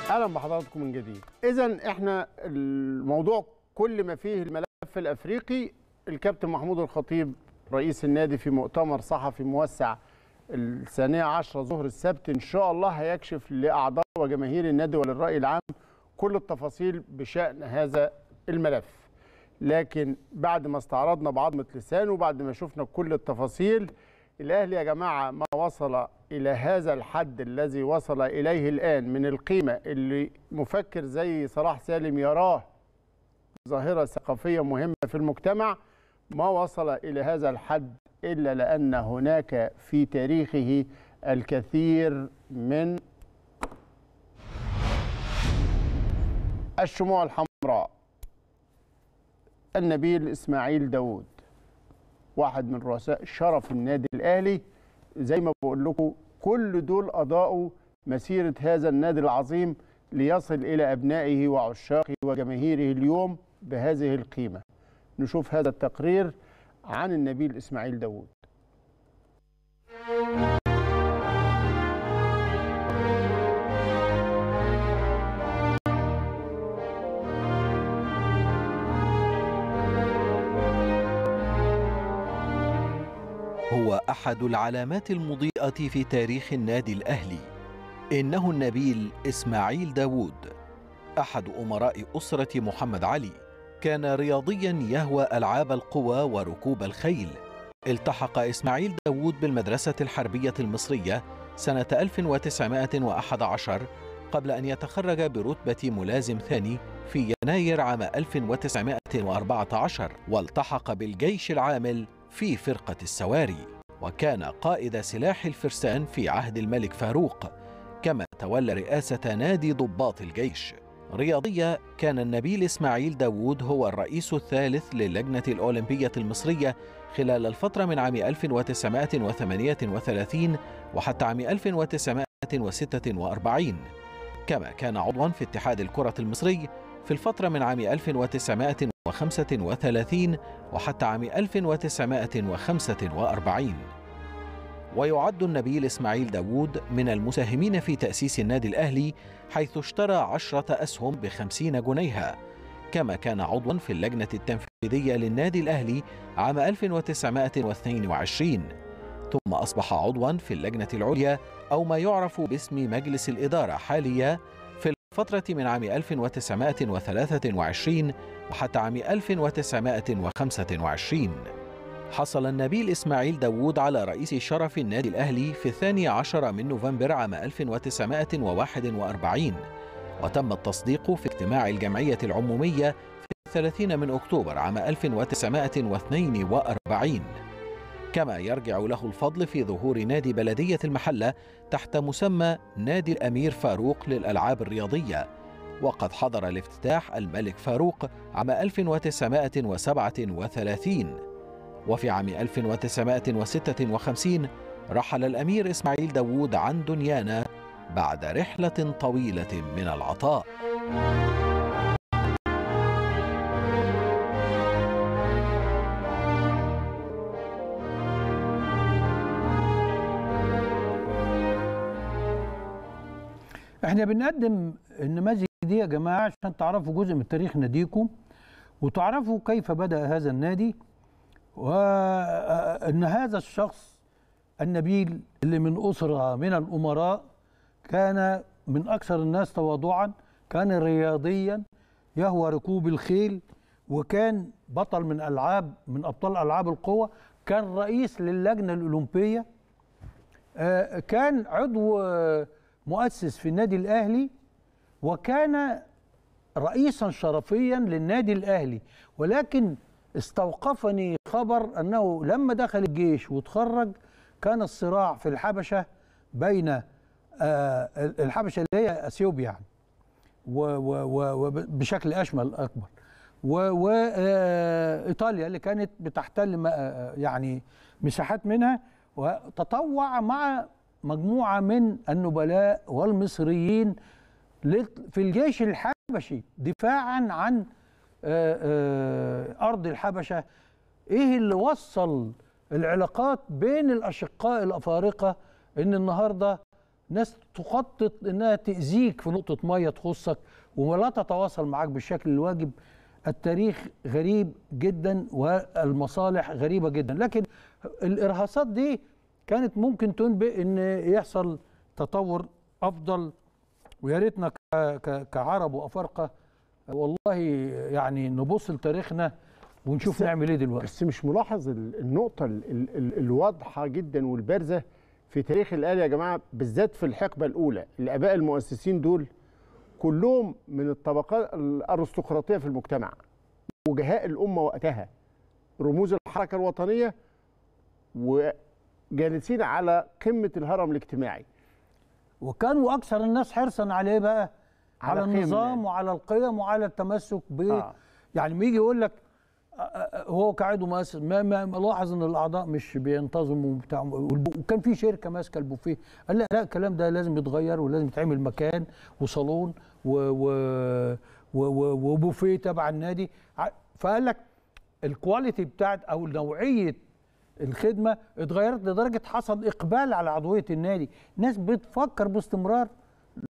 اهلا بحضراتكم من جديد اذا احنا الموضوع كل ما فيه الملف الافريقي الكابتن محمود الخطيب رئيس النادي في مؤتمر صحفي موسع الثانية عشرة ظهر السبت إن شاء الله هيكشف لأعضاء وجماهير النادي وللرأي العام كل التفاصيل بشأن هذا الملف لكن بعد ما استعرضنا بعضمة لسانه وبعد ما شفنا كل التفاصيل الأهلي يا جماعة ما وصل إلى هذا الحد الذي وصل إليه الآن من القيمة اللي مفكر زي صلاح سالم يراه ظاهرة ثقافية مهمة في المجتمع ما وصل إلى هذا الحد إلا لأن هناك في تاريخه الكثير من الشموع الحمراء النبيل إسماعيل داوود واحد من رؤساء شرف النادي الأهلي زي ما بقول لكم كل دول أضاءوا مسيرة هذا النادي العظيم ليصل إلى أبنائه وعشاقه وجماهيره اليوم بهذه القيمة نشوف هذا التقرير عن النبيل إسماعيل داوود هو أحد العلامات المضيئة في تاريخ النادي الأهلي إنه النبيل إسماعيل داوود أحد أمراء أسرة محمد علي كان رياضيا يهوى ألعاب القوى وركوب الخيل التحق إسماعيل داوود بالمدرسة الحربية المصرية سنة 1911 قبل أن يتخرج برتبة ملازم ثاني في يناير عام 1914 والتحق بالجيش العامل في فرقة السواري وكان قائد سلاح الفرسان في عهد الملك فاروق كما تولى رئاسة نادي ضباط الجيش رياضية كان النبيل إسماعيل داوود هو الرئيس الثالث للجنة الأولمبية المصرية خلال الفترة من عام 1938 وحتى عام 1946 كما كان عضوا في اتحاد الكرة المصري في الفترة من عام 1935 وحتى عام 1945 ويعد النبيل إسماعيل داوود من المساهمين في تأسيس النادي الأهلي حيث اشترى عشرة أسهم بخمسين جنيها كما كان عضوا في اللجنة التنفيذية للنادي الأهلي عام 1922 ثم أصبح عضوا في اللجنة العليا أو ما يعرف باسم مجلس الإدارة حاليا في الفترة من عام 1923 وحتى عام 1925 حصل النبيل إسماعيل داوود على رئيس شرف النادي الأهلي في الثاني عشر من نوفمبر عام 1941 وتم التصديق في اجتماع الجمعية العمومية في الثلاثين من أكتوبر عام 1942 كما يرجع له الفضل في ظهور نادي بلدية المحلة تحت مسمى نادي الأمير فاروق للألعاب الرياضية وقد حضر الافتتاح الملك فاروق عام 1937 وفي عام 1956 رحل الأمير إسماعيل داوود عن دنيانا بعد رحلة طويلة من العطاء احنا بنقدم النماذج دي يا جماعه عشان تعرفوا جزء من تاريخ ناديكم وتعرفوا كيف بدا هذا النادي وان هذا الشخص النبيل اللي من اسره من الامراء كان من اكثر الناس تواضعا كان رياضيا يهوى ركوب الخيل وكان بطل من العاب من ابطال العاب القوى كان رئيس للجنه الاولمبيه آه، كان عضو آه، مؤسس في النادي الاهلي وكان رئيسا شرفيا للنادي الاهلي ولكن استوقفني خبر انه لما دخل الجيش وتخرج كان الصراع في الحبشه بين آه، الحبشه اللي هي اثيوبيا يعني وبشكل اشمل اكبر وايطاليا اللي كانت بتحتل م- آه، يعني مساحات منها وتطوع مع مجموعه من النبلاء والمصريين لل- في الجيش الحبشي دفاعا عن آه، آه، ارض الحبشه ايه اللي وصل العلاقات بين الاشقاء الافارقه ان النهارده ناس تخطط انها تاذيك في نقطه ميه تخصك ولا تتواصل معاك بالشكل الواجب التاريخ غريب جدا والمصالح غريبه جدا لكن الارهاصات دي كانت ممكن تنبئ ان يحصل تطور افضل ويا ريتنا ك- ك- كعرب وافارقه والله يعني نبص لتاريخنا ونشوف بس- نعمل ايه دلوقتي بس مش ملاحظ ال- النقطة ال- ال- ال- الواضحة جدا والبارزة في تاريخ الآلة يا جماعة بالذات في الحقبة الأولى الآباء المؤسسين دول كلهم من الطبقات الأرستقراطية في المجتمع وجهاء الأمة وقتها رموز الحركة الوطنية وجالسين على قمة الهرم الاجتماعي وكانوا اكثر الناس حرصا على ايه بقى على على قيم النظام النادي. وعلى القيم وعلى التمسك ب آه. يعني ما يجي يقول لك آه، آه، هو كعضو مؤسس ما ما ملاحظ ان الاعضاء مش بينتظموا وبتاع والب- وكان في شركه ماسكه البوفيه قال لا لا الكلام ده لازم يتغير ولازم يتعمل مكان وصالون و و و و وبوفيه تبع النادي ع- فقال لك الكواليتي بتاعت او نوعيه الخدمه اتغيرت لدرجه حصل اقبال على عضويه النادي ناس بتفكر باستمرار